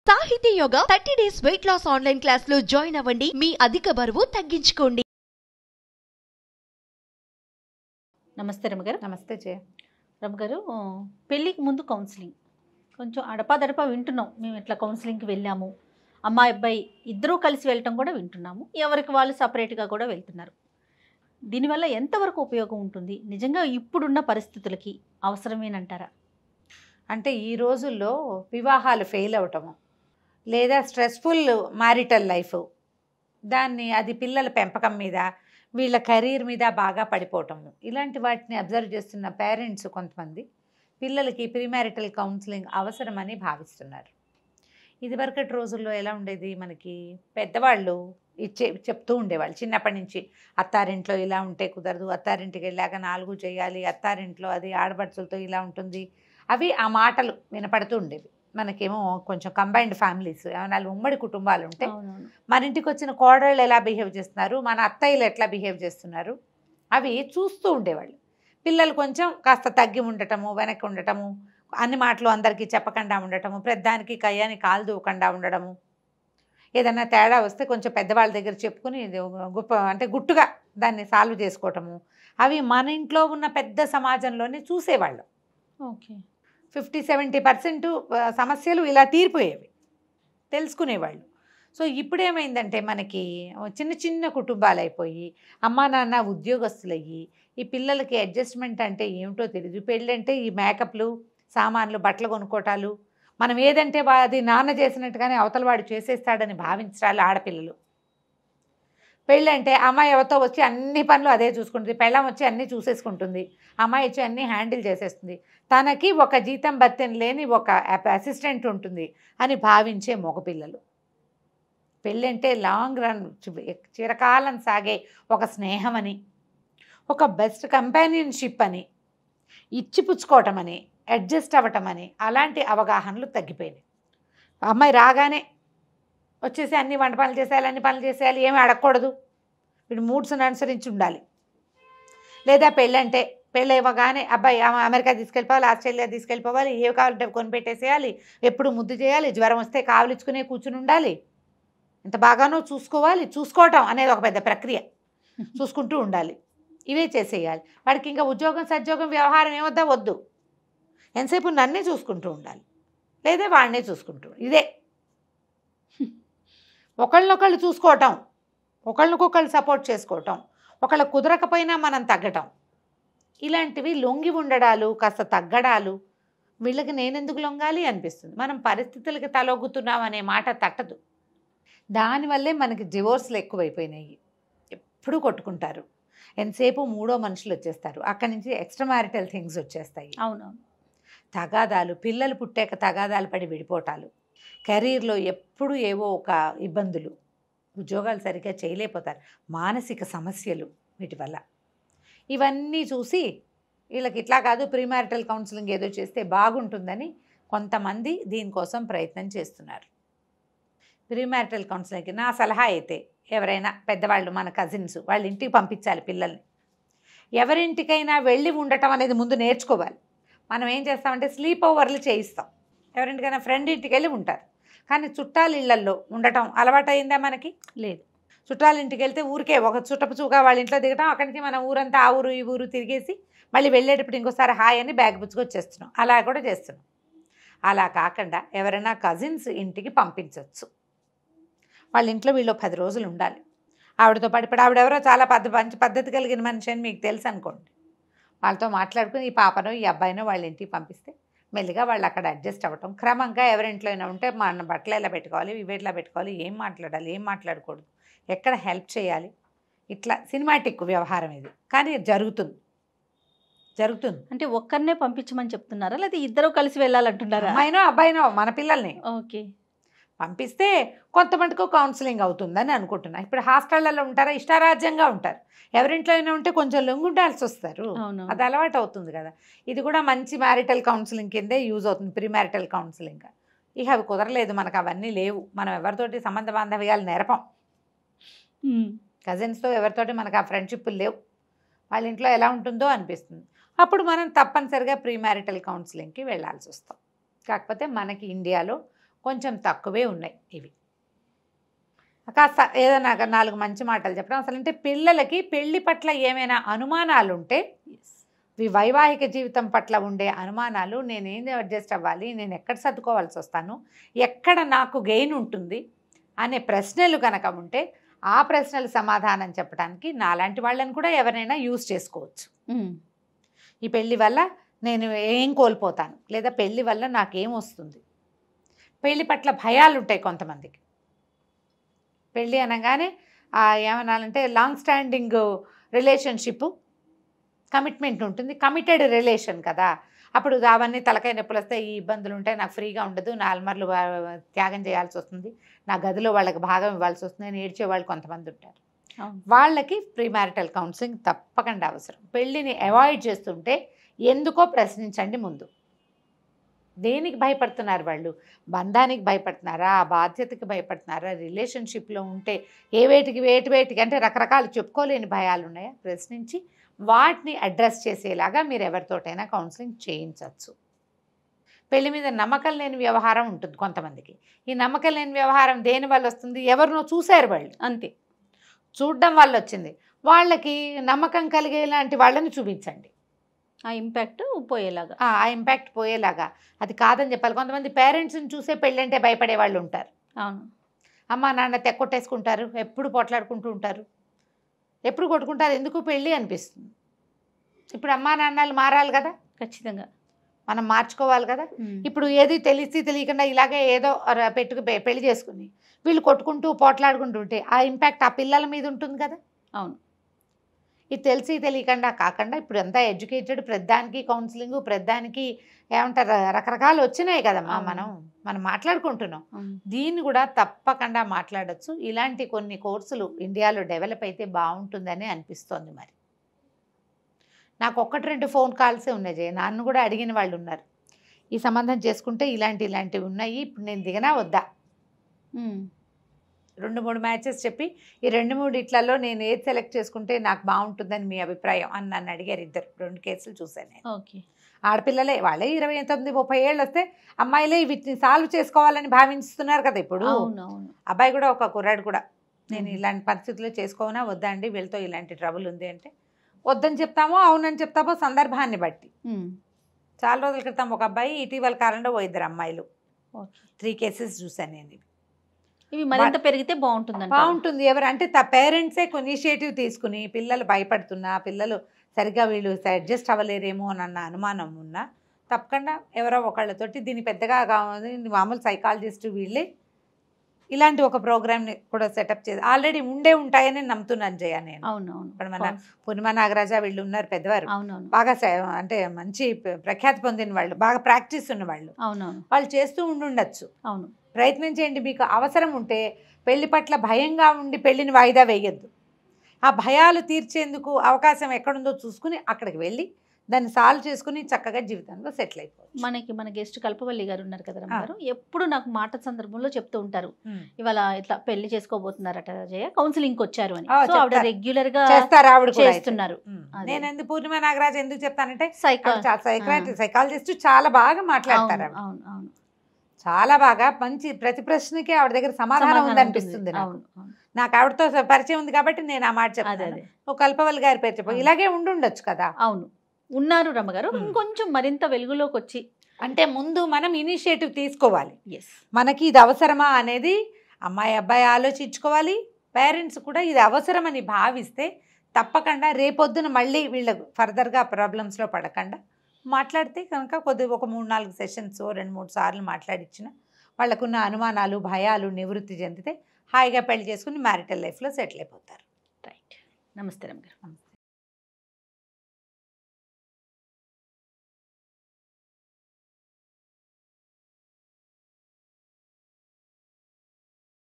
సాహితీ yoga thirty days weight loss online class లో join అవ్వండి మీ అధిక బరువు తగ్గించుకోండి నమస్తే రమగారు నమస్తే జయ రమగారు పెళ్ళికి ముందు కౌన్సిలింగ్ కొంచెం అడపాదడపా వింటున్నాం మేము ఇట్లా కౌన్సిలింగ్కి వెళ్ళాము అమ్మాయి అబ్బాయి ఇద్దరూ కలిసి వెళ్ళటం కూడా వింటున్నాము ఎవరికి వాళ్ళు సపరేట్గా కూడా వెళ్తున్నారు దీనివల్ల ఎంతవరకు ఉపయోగం ఉంటుంది నిజంగా ఇప్పుడున్న పరిస్థితులకి అవసరమేనంటారా అంటే ఈ రోజుల్లో వివాహాలు ఫెయిల్ అవటము లేదా స్ట్రెస్ఫుల్ మ్యారిటల్ లైఫ్ దాన్ని అది పిల్లల పెంపకం మీద వీళ్ళ కెరీర్ మీద బాగా పడిపోవటము ఇలాంటి వాటిని అబ్జర్వ్ చేస్తున్న పేరెంట్స్ కొంతమంది పిల్లలకి ప్రీమ్యారిటల్ కౌన్సిలింగ్ అవసరమని భావిస్తున్నారు ఇదివరకటి రోజుల్లో ఎలా ఉండేది మనకి పెద్దవాళ్ళు ఇచ్చే చెప్తూ ఉండేవాళ్ళు చిన్నప్పటి నుంచి అత్తారింట్లో ఇలా ఉంటే కుదరదు అత్తారింటికి వెళ్ళాక నాలుగు చేయాలి అత్తారింట్లో అది ఆడపడుచులతో ఇలా ఉంటుంది అవి ఆ మాటలు వినపడుతూ ఉండేవి మనకేమో కొంచెం కంబైన్డ్ ఫ్యామిలీస్ ఏమైనా ఉమ్మడి కుటుంబాలు ఉంటే అవునవును మన ఇంటికి వచ్చిన కోడళ్ళు ఎలా బిహేవ్ చేస్తున్నారు మన అత్తయ్యలు ఎట్లా బిహేవ్ చేస్తున్నారు అవి చూస్తూ ఉండేవాళ్ళు పిల్లలు కొంచెం కాస్త తగ్గి ఉండటము వెనక్కి ఉండటము అన్ని మాటలు అందరికీ చెప్పకుండా ఉండటము పెద్దానికి కయ్యానికి కాలు దూకుండా ఉండడము ఏదైనా తేడా వస్తే కొంచెం పెద్దవాళ్ళ దగ్గర చెప్పుకుని ఇది గొప్ప అంటే గుట్టుగా దాన్ని సాల్వ్ చేసుకోవటము అవి మన ఇంట్లో ఉన్న పెద్ద సమాజంలోనే చూసేవాళ్ళు ఓకే ఫిఫ్టీ సెవెంటీ పర్సెంట్ సమస్యలు ఇలా తీరిపోయేవి తెలుసుకునేవాళ్ళు సో ఇప్పుడేమైందంటే మనకి చిన్న చిన్న కుటుంబాలు అయిపోయి అమ్మా నాన్న ఉద్యోగస్తులయ్యి ఈ పిల్లలకి అడ్జస్ట్మెంట్ అంటే ఏమిటో తెలియదు పెళ్ళంటే ఈ మేకప్లు సామాన్లు బట్టలు కొనుక్కోటాలు మనం ఏదంటే వా- అది నాన్న చేసినట్టుగానే అవతల వాడు చేసేస్తాడని భావించాలి ఆడపిల్లలు పెళ్ళంటే అమ్మాయి ఎవరితో వచ్చి అన్ని పనులు అదే చూసుకుంటుంది పెళ్ళం వచ్చి అన్నీ చూసేసుకుంటుంది అమ్మాయి వచ్చి అన్నీ హ్యాండిల్ చేసేస్తుంది తనకి ఒక జీతం భత్యం లేని ఒక అసిస్టెంట్ ఉంటుంది అని భావించే మగపిల్లలు పెళ్ళంటే లాంగ్ రన్ చిరకాలం సాగే ఒక స్నేహం అని ఒక బెస్ట్ కంపానియన్షిప్ అని ఇచ్చిపుచ్చుకోవటం అని అడ్జస్ట్ అవ్వటం అని అలాంటి అవగాహనలు తగ్గిపోయినాయి అమ్మాయి రాగానే వచ్చేసి అన్ని వంట పనులు చేసేయాలి అన్ని పనులు చేసేయాలి ఏమి అడగకూడదు వీడు మూడ్స్ని అనుసరించి ఉండాలి లేదా పెళ్ళంటే పెళ్ళి ఇవ్వగానే అబ్బాయి అమ- అమెరికా తీసుకెళ్ళిపోవాలి ఆస్ట్రేలియా తీసుకెళ్ళిపోవాలి ఏ కావాలంటే కొనిపెట్టేసేయాలి ఎప్పుడు ముద్దు చేయాలి జ్వరం వస్తే కావలించుకునే కూర్చుని ఉండాలి ఎంత బాగానో చూసుకోవాలి చూసుకోవటం అనేది ఒక పెద్ద ప్రక్రియ చూసుకుంటూ ఉండాలి ఇవే చేసేయాలి వాడికి ఇంకా ఉద్యోగం సద్యోగం వ్యవహారం ఏమొద్దా వద్దు ఎంతసేపు నన్నే చూసుకుంటూ ఉండాలి లేదా వాడినే చూసుకుంటూ ఇదే ఒకళ్ళనొకళ్ళు చూసుకోవటం ఒకళ్ళనొకళ్ళు సపోర్ట్ చేసుకోవటం ఒకళ్ళ కుదరకపోయినా మనం తగ్గటం ఇలాంటివి లొంగి ఉండడాలు కాస్త తగ్గడాలు వీళ్ళకి నేనెందుకు లొంగాలి అనిపిస్తుంది మనం పరిస్థితులకి తలొగ్గుతున్నాం అనే మాట తట్టదు దానివల్లే మనకి డివోర్స్లు ఎక్కువైపోయినాయి ఎప్పుడూ కొట్టుకుంటారు ఎంతసేపు మూడో మనుషులు వచ్చేస్తారు అక్కడి నుంచి ఎక్స్ట్రా మ్యారిటల్ థింగ్స్ వచ్చేస్తాయి అవునవును తగాదాలు పిల్లలు పుట్టాక తగాదాలు పడి విడిపోవటాలు కెరీర్లో ఎప్పుడు ఏవో ఒక ఇబ్బందులు ఉద్యోగాలు సరిగ్గా చేయలేకపోతారు మానసిక సమస్యలు వీటి వల్ల ఇవన్నీ చూసి వీళ్ళకి ఇట్లా కాదు ప్రీమారిటల్ కౌన్సిలింగ్ ఏదో చేస్తే బాగుంటుందని కొంతమంది దీనికోసం ప్రయత్నం చేస్తున్నారు ప్రీమారిటల్ కౌన్సిలింగ్కి నా సలహా అయితే ఎవరైనా పెద్దవాళ్ళు మన కజిన్స్ వాళ్ళ ఇంటికి పంపించాలి పిల్లల్ని ఎవరింటికైనా వెళ్ళి ఉండటం అనేది ముందు నేర్చుకోవాలి మనం ఏం చేస్తామంటే స్లీప్ ఓవర్లు చేయిస్తాం ఎవరింటికైనా ఫ్రెండ్ ఇంటికి వెళ్ళి ఉంటారు కానీ చుట్టాల ఇళ్లల్లో ఉండటం అలవాటు అయిందా మనకి లేదు చుట్టాల ఇంటికి వెళ్తే ఊరికే ఒక చుట్టపు చూగా వాళ్ళ ఇంట్లో దిగటం అక్కడి నుంచి మనం ఊరంతా ఆ ఊరు ఈ ఊరు తిరిగేసి మళ్ళీ వెళ్ళేటప్పుడు ఇంకోసారి హాయ్ అని బ్యాగ్ పుచ్చుకు వచ్చేస్తున్నాం అలా కూడా చేస్తున్నాం అలా కాకుండా ఎవరైనా కజిన్స్ ఇంటికి పంపించవచ్చు వాళ్ళ ఇంట్లో వీళ్ళు పది రోజులు ఉండాలి ఆవిడతో పాటు ఇప్పుడు ఆవిడెవరో చాలా పద్ధ మంచి పద్ధతి కలిగిన మనిషి అని మీకు తెలుసు అనుకోండి వాళ్ళతో మాట్లాడుకుని ఈ పాపనో ఈ అబ్బాయినో వాళ్ళ ఇంటికి పంపిస్తే మెల్లిగా వాళ్ళు అక్కడ అడ్జస్ట్ అవ్వటం క్రమంగా ఎవరింట్లో అయినా ఉంటే మన బట్టలు ఎలా పెట్టుకోవాలి ఇవి ఎట్లా పెట్టుకోవాలి ఏం మాట్లాడాలి ఏం మాట్లాడకూడదు ఎక్కడ హెల్ప్ చేయాలి ఇట్లా సినిమాటిక్ వ్యవహారం ఇది కానీ జరుగుతుంది జరుగుతుంది అంటే ఒక్కరినే పంపించమని చెప్తున్నారా లేదా ఇద్దరు కలిసి వెళ్ళాలంటున్నారా అమ్మాయినో అబ్బాయినో మన పిల్లల్ని ఓకే పంపిస్తే కొంతమందికి కౌన్సిలింగ్ అవుతుందని అనుకుంటున్నా ఇప్పుడు హాస్టళ్లలో ఉంటారా ఇష్టారాజ్యంగా ఉంటారు ఎవరింట్లో అయినా ఉంటే కొంచెం లొంగుండాల్సి వస్తారు అవును అది అలవాటు అవుతుంది కదా ఇది కూడా మంచి మ్యారిటల్ కౌన్సిలింగ్ కిందే యూజ్ అవుతుంది ప్రీ మ్యారిటల్ కౌన్సిలింగ్ ఇక అవి కుదరలేదు మనకు అవన్నీ లేవు మనం ఎవరితోటి సంబంధ బాంధవ్యాలు నేరపం కజిన్స్తో ఎవరితోటి మనకు ఆ ఫ్రెండ్షిప్ లేవు వాళ్ళ ఇంట్లో ఎలా ఉంటుందో అనిపిస్తుంది అప్పుడు మనం తప్పనిసరిగా ప్రీ మ్యారిటల్ కౌన్సిలింగ్కి వెళ్ళాల్సి వస్తాం కాకపోతే మనకి ఇండియాలో కొంచెం తక్కువే ఉన్నాయి ఇవి కాస్త ఏదైనా ఒక నాలుగు మంచి మాటలు చెప్పడం అసలు అంటే పిల్లలకి పెళ్లి పట్ల ఏమైనా అనుమానాలు ఉంటే ఈ వైవాహిక జీవితం పట్ల ఉండే అనుమానాలు నేనేం అడ్జస్ట్ అవ్వాలి నేను ఎక్కడ సర్దుకోవాల్సి వస్తాను ఎక్కడ నాకు గెయిన్ ఉంటుంది అనే ప్రశ్నలు కనుక ఉంటే ఆ ప్రశ్నలు సమాధానం చెప్పడానికి నాలాంటి వాళ్ళని కూడా ఎవరైనా యూజ్ చేసుకోవచ్చు ఉమ్. ఈ పెళ్లి వల్ల నేను ఏం కోల్పోతాను లేదా పెళ్లి వల్ల నాకేం వస్తుంది పెళ్లి పట్ల భయాలు ఉంటాయి కొంతమందికి పెళ్ళి అనగానే ఆ ఏమనాలంటే లాంగ్ స్టాండింగ్ రిలేషన్షిప్ కమిట్మెంట్ ఉంటుంది కమిటెడ్ రిలేషన్ కదా అప్పుడు అవన్నీ తలకాయ నొప్పులు వస్తాయి ఈ ఇబ్బందులు ఉంటాయి నాకు ఫ్రీగా ఉండదు నా అల్మర్లు వా- త్యాగం చేయాల్సి వస్తుంది నా గదిలో వాళ్ళకి భాగం ఇవ్వాల్సి వస్తుంది అని ఏడ్చే వాళ్ళు కొంతమంది ఉంటారు అవును. వాళ్ళకి ప్రీ మ్యారిటల్ కౌన్సిలింగ్ తప్పకుండా అవసరం పెళ్ళిని అవాయిడ్ చేస్తుంటే ఎందుకో ప్రశ్నించండి ముందు దేనికి భయపడుతున్నారు వాళ్ళు బంధానికి భయపడుతున్నారా ఆ బాధ్యతకి భయపడుతున్నారా రిలేషన్షిప్లో ఉంటే ఏ వేటికి వేటి వేటికి అంటే రకరకాలు చెప్పుకోలేని భయాలు ఉన్నాయా ప్రశ్నించి వాటిని అడ్రస్ చేసేలాగా మీరు ఎవరితోటైనా కౌన్సిలింగ్ చేయించవచ్చు పెళ్లి మీద నమ్మకం లేని వ్యవహారం ఉంటుంది కొంతమందికి ఈ నమ్మకం లేని వ్యవహారం దేని వల్ల వస్తుంది ఎవరినో చూశారు వాళ్ళు అంతే చూడడం వల్ల వచ్చింది వాళ్ళకి నమ్మకం కలిగేలాంటి వాళ్ళని చూపించండి ఆ ఇంపాక్ట్ పోయేలాగా ఆ ఇంపాక్ట్ పోయేలాగా అది కాదని చెప్పాలి కొంతమంది పేరెంట్స్ని చూసే పెళ్ళంటే భయపడే వాళ్ళు ఉంటారు అవును అమ్మ నాన్న తెక్కొట్టేసుకుంటారు ఎప్పుడు పోట్లాడుకుంటూ ఉంటారు ఎప్పుడు కొట్టుకుంటారు ఎందుకు పెళ్ళి అనిపిస్తుంది ఇప్పుడు అమ్మా నాన్నలు మారాలి కదా ఖచ్చితంగా మనం మార్చుకోవాలి కదా ఉమ్. ఇప్పుడు ఏది తెలిసి తెలియకుండా ఇలాగే ఏదో ర- పెట్టుకు పె- పెళ్లి చేసుకుని వీళ్ళు కొట్టుకుంటూ పోట్లాడుకుంటూ ఉంటే ఆ ఇంపాక్ట్ ఆ పిల్లల మీద ఉంటుంది కదా అవును ఇది తెలిసి తెలియకుండా కాకుండా ఇప్పుడు అంతా ఎడ్యుకేటెడ్ ప్రద్దానికి కౌన్సిలింగ్ ప్రద్దానికి ఏమంటారు రకరకాలు వచ్చినాయి కదమ్మా అవును. మనం మనం మాట్లాడుకుంటున్నాం అవును. దీన్ని కూడా తప్పకుండా మాట్లాడొచ్చు ఇలాంటి కొన్ని కోర్సులు ఇండియాలో డెవలప్ అయితే బాగుంటుందని అనిపిస్తోంది మరి నాకు ఒక్కటి రెండు ఫోన్ కాల్సే ఉన్నాయి జయ నన్ను కూడా అడిగిన వాళ్ళు ఉన్నారు ఈ సంబంధం చేసుకుంటే ఇలాంటి ఇలాంటివి ఉన్నాయి ఇప్పుడు నేను దిగనా వద్దా ఉమ్. రెండు మూడు మ్యాచెస్ చెప్పి ఈ రెండు మూడు ఇట్లలో నేను ఏది సెలెక్ట్ చేసుకుంటే నాకు బాగుంటుందని మీ అభిప్రాయం అని నన్ను అడిగారు ఇద్దరు రెండు కేసులు చూశాను నేను ఓకే ఆడపిల్లలే వాళ్ళే ఇరవై తొమ్మిది ముప్పై ఏళ్ళు వస్తే అమ్మాయిలే వీటిని సాల్వ్ చేసుకోవాలని భావిస్తున్నారు కదా ఇప్పుడు అవును అవును అబ్బాయి కూడా ఒక కుర్రాడు కూడా నేను మ్మ్. ఇలాంటి పరిస్థితుల్లో చేసుకోనా వద్దా అండి వీళ్ళతో ఇలాంటి ట్రబుల్ ఉంది అంటే వద్దని చెప్తామో అవునని చెప్తామో సందర్భాన్ని బట్టి ఉమ్. చాలా రోజుల క్రితం ఒక అబ్బాయి ఇటీవల కాలంలో ఓ ఇద్దరు అమ్మాయిలు ఓకే త్రీ కేసెస్ చూశాను నేను ఇవి. ఇవి మరింత పెరిగితే బాగుంటుందంట బాగుంటుంది ఎవరు అంటే త పేరెంట్సే ఇనిషియేటివ్ తీసుకుని పిల్లలు భయపడుతున్నా పిల్లలు సరిగ్గా వీళ్ళు అడ్జస్ట్ అవ్వలేరేమో అన్న అనుమానం ఉన్నా తప్పకుండా ఎవరో ఒకళ్ళతోటి దీన్ని పెద్దగా కావాలి మామూలు సైకాలజిస్ట్ వీళ్ళే ఇలాంటి ఒక ప్రోగ్రామ్ని కూడా సెటప్ చేసి ఆల్రెడీ ఉండే ఉంటాయని నమ్ముతున్నాను జయ నేను అవును అవును ఇప్పుడు మన పూర్ణిమ నాగరాజ వీళ్ళు ఉన్నారు పెద్దవారు అవునవును బాగా స- అంటే మంచి ప్ర- ప్రఖ్యాతి పొందిన వాళ్ళు బాగా ప్రాక్టీస్ ఉన్న వాళ్ళు అవునవును వాళ్ళు చేస్తూ ఉండుండొచ్చు అవును ప్రయత్నం చేయండి మీకు అవసరం ఉంటే పెళ్లి పట్ల భయంగా ఉండి పెళ్లిని వాయిదా వేయొద్దు ఆ భయాలు తీర్చేందుకు అవకాశం ఎక్కడుందో చూసుకుని అక్కడికి వెళ్ళి దాన్ని సాల్వ్ చేసుకుని చక్కగా జీవితంలో సెటిల్ అయిపోవచ్చు మనకి మన గెస్ట్ కల్పవల్లి గారు ఉన్నారు కదా రమ్మగారు ఎప్పుడు నాకు మాట సందర్భంలో చెప్తూ ఉంటారు ఉమ్. ఇవాళ ఇట్లా పెళ్లి చేసుకోబోతున్నారట జయ కౌన్సిలింగ్ వచ్చారు అని ఆ, సో ఆవిడ చెప్తారు. రెగ్యులర్ గా చేస్తారు ఆవిడ కూడా అయితే. చేస్తున్నారు ఉమ్. అదే. నేను ఎందుకు పూర్ణిమ నాగరాజ్ ఎందుకు చెప్తానంటే సైకో సైకాలజిస్ట్ చాలా బాగా మాట్లాడతారు అవును ఆవిడ అవును అవును చాలా బాగా మంచి ప్రతి ప్రశ్నకి ఆవిడ దగ్గర సమాధానం సమాధానం ఉంది ఉంటుంది. అనిపిస్తుంది నాకు అవును అవును. నాకు ఆవిడతో పరిచయం ఉంది కాబట్టి నేను ఆ మాట అదే చెప్తాను అదే ఒక కల్పవల్లి గారి పేరు చెప్పు అవును. ఇలాగే ఉండుండొచ్చు కదా అవును ఉన్నారు రమ్మగారు Hmm. ఇంకొంచెం మరింత వెలుగులోకి వచ్చి అంటే ముందు మనం ఇనిషియేటివ్ తీసుకోవాలి ఎస్ మనకి ఇది అవసరమా అనేది అమ్మాయి అబ్బాయి ఆలోచించుకోవాలి పేరెంట్స్ కూడా ఇది అవసరమని భావిస్తే తప్పకుండా రేపొద్దున మళ్ళీ వీళ్ళకు ఫర్దర్గా ప్రాబ్లమ్స్లో పడకుండా మాట్లాడితే కనుక కొద్ది ఒక మూడు నాలుగు సెషన్స్ రెండు మూడు సార్లు మాట్లాడిచ్చిన వాళ్ళకున్న అనుమానాలు భయాలు నివృత్తి చెందితే హాయిగా పెళ్లి చేసుకుని మ్యారిటల్ లైఫ్లో సెటిల్ అయిపోతారు రైట్ నమస్తే రమ్మగారు